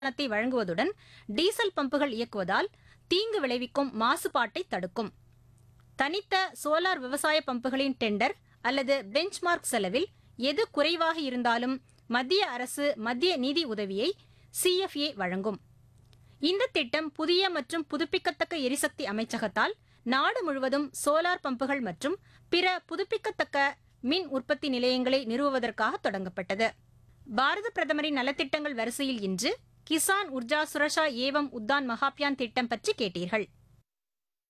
பணத்தை வழங்குவதுடன் டீசல் பம்புகள் இயக்குவதால் தீங்கு விளைவிக்கும் மாசுபாட்டை தடுக்கும் தனித்த சோலார் விவசாய பம்புகளின் டெண்டர் அல்லது பெஞ்ச்மார்க் செலவில் எது குறைவாக இருந்தாலும் மத்திய அரசு மத்திய நிதி உதவியை சிஎஃப்ஏ வழங்கும் இந்த திட்டம் புதிய மற்றும் புதுப்பிக்கத்தக்க எரிசக்தி அமைச்சகத்தால் நாடு முழுவதும் சோலார் பம்புகள் மற்றும் பிற புதுப்பிக்கத்தக்க மின் உற்பத்தி நிலையங்களை நிறுவுவதற்காக தொடங்கப்பட்டது பாரத பிரதமரின் நலத்திட்டங்கள் வரிசையில் இன்று கிசான் உர்ஜா சுரஷா ஏவம் உத்தான் மகாபியான் திட்டம் பற்றி கேட்டீர்கள்